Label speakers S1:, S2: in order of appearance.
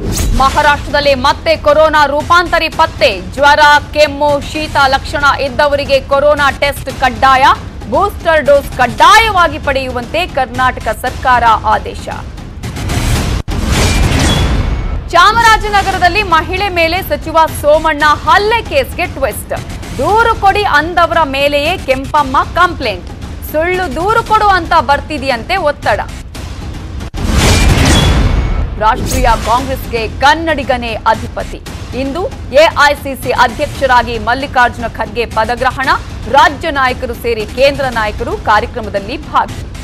S1: ಮಹಾರಾಷ್ಟ್ರದಲ್ಲಿ ಮತ್ತೆ ಕೊರೋನಾ ರೂಪಾಂತರಿ ಪತ್ತೆ ಜ್ವರ ಕೆಮ್ಮು ಶೀತ ಲಕ್ಷಣ ಇದ್ದವರಿಗೆ ಕೊರೋನಾ ಟೆಸ್ಟ್ ಕಡ್ಡಾಯ ಬೂಸ್ಟರ್ ಡೋಸ್ ಕಡ್ಡಾಯವಾಗಿ ಪಡೆಯುವಂತೆ ಕರ್ನಾಟಕ ಸರ್ಕಾರ ಆದೇಶ ಚಾಮರಾಜನಗರದಲ್ಲಿ ಮಹಿಳೆ ಮೇಲೆ ಸಚಿವ ಸೋಮಣ್ಣ ಹಲ್ಲೆ ಕೇಸ್ಗೆ ಟ್ವಿಸ್ಟ್ ದೂರು ಕೊಡಿ ಅಂದವರ ಮೇಲೆಯೇ ಕೆಂಪಮ್ಮ ಕಂಪ್ಲೇಂಟ್ ಸುಳ್ಳು ದೂರು ಕೊಡು ಅಂತ ಬರ್ತಿದೆಯಂತೆ ಒತ್ತಡ ರಾಷ್ಟ್ರೀಯ ಕಾಂಗ್ರೆಸ್ಗೆ ಕನ್ನಡಿಗನೇ ಅಧಿಪತಿ ಇಂದು ಎಐಸಿಸಿ ಅಧ್ಯಕ್ಷರಾಗಿ ಮಲ್ಲಿಕಾರ್ಜುನ ಖರ್ಗೆ ಪದಗ್ರಹಣ ರಾಜ್ಯ ನಾಯಕರು ಸೇರಿ ಕೇಂದ್ರ ನಾಯಕರು ಕಾರ್ಯಕ್ರಮದಲ್ಲಿ ಭಾಗಿ